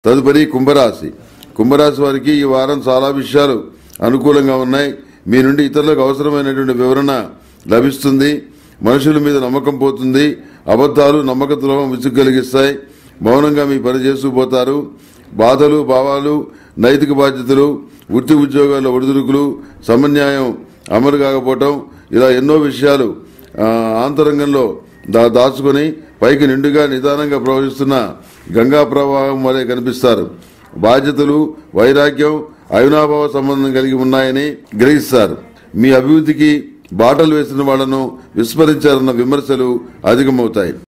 తదుపరి కుంభరాశి కుంభరాశి వారికి ఈ వారం చాలా విషయాలు అనుకూలంగా ఉన్నాయి మీ నుండి ఇతరులకు అవసరమైనటువంటి వివరణ లభిస్తుంది మనుషుల మీద నమ్మకం పోతుంది అబద్ధాలు నమ్మక ద్రోహం విసుగు కలిగిస్తాయి మౌనంగా మీ పని చేస్తూ పోతారు బాధలు భావాలు నైతిక బాధ్యతలు వృత్తి ఉద్యోగాల ఒడిదుడుకులు సమన్యాయం అమలు కాకపోవటం ఇలా ఎన్నో విషయాలు ఆ, ఆంతరంగంలో దా దాచుకొని పైకి నిండుగా నిదానంగా ప్రవహిస్తున్న గంగా ప్రవాహం వలె కనిపిస్తారు బాధ్యతలు వైరాగ్యం అవినాభావ సంబంధం కలిగి ఉన్నాయని గ్రహిస్తారు మీ అభివృద్ధికి బాటలు వేసిన వాళ్లను విస్మరించారన్న విమర్శలు అధికమవుతాయి